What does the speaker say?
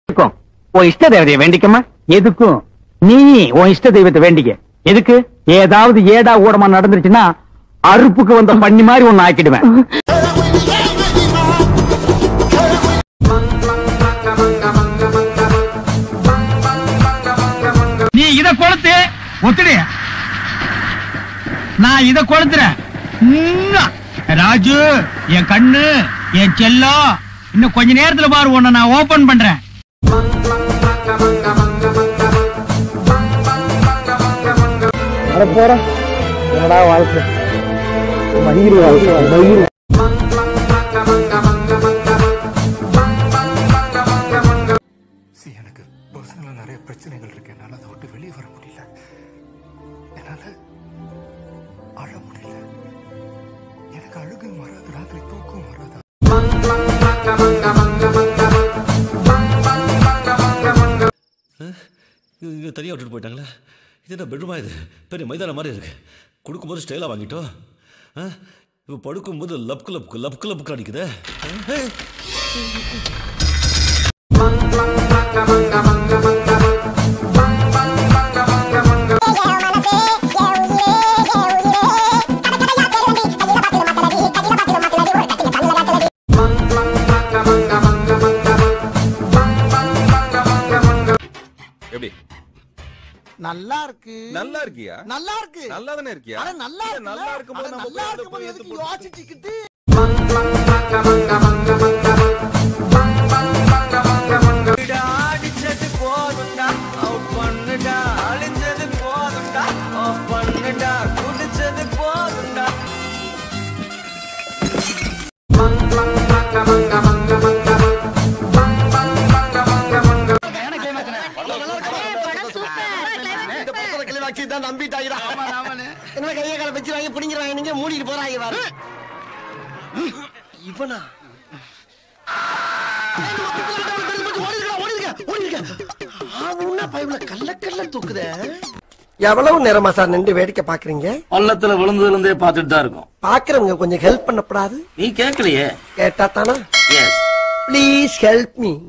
இருக்கும் உன் இஷ்ட தேவதையை வேண்டிக்கமா எதுக்கும் நீ உன் இஷ்ட தெய்வத்தை வேண்டிக்க எதுக்கு ஏதாவது ஏடா ஊடமா நடந்துருச்சுன்னா அறுப்புக்கு வந்த பண்ணி மாதிரி ஒன்னு ஆக்கிடுவேன் நீ இத கொளுத்து ஒத்துடு நான் இத கொளுத்துறேன் உம்மா. ராஜு என் கண்ணு என் செல்லம் இன்னும் கொஞ்ச நேரத்துல பாரு உன்னை நான் ஓபன் பண்றேன் என்னடா வாழ்க்கை மயிறு வாழ்க்கை மயிறு சி எனக்கு பர்சனலா நிறைய பிரச்சனைகள் இருக்கு என்னால அதை விட்டு வெளியே வர முடியல என்னால அழ முடியல எனக்கு அழுகும் வராது ராத்திரி தூக்கம் வராது இங்கே தனியாக விட்டுட்டு போயிட்டாங்களே இது என்ன பெட்ரூமா இது பெரிய மைதானம் மாதிரி இருக்கு கொடுக்கும்போது ஸ்டைலாக வாங்கிட்டோம் ஆ இப்போ படுக்கும்போது லப்கு லப்கு லப்கு லப்கு அடிக்குதே ஆ, ஏய். எப்படி நல்லா இருக்கு நல்லா இருக்கியா நல்லா இருக்கு நல்லா தானே இருக்கியா அட நல்லா இல்ல, இருக்கு நல்லா இருக்கும்போது நம்ம நல்லா போய் அந்த இருக்கும்போது போய் எதுக்கு எடுத்து போட்டு- யோசிச்சுக்கிட்டு அடிச்சது போதும்டா அவுட் பண்ணுடா அழிஞ்சது போதும்டா ஆஃப் பண்ணுடா குடிச்சது போதும்டா நம்பிட்டாங்க என்ன கையை கால வச்சு வாங்கி பிடிங்கிறாங்க நீங்க மூடிட்டு போறாங்க பாரு இவனா எவ்வளவு நேரமா சார் நின்று வேடிக்கை பாக்குறீங்க பள்ளத்துல விழுந்ததுல இருந்தே பாத்துட்டு தான் இருக்கோம் பாக்குறவங்க கொஞ்சம் ஹெல்ப் பண்ணப்படாது நீ கேட்கலையே கேட்டா தானா எஸ் ப்ளீஸ் ஹெல்ப் மீ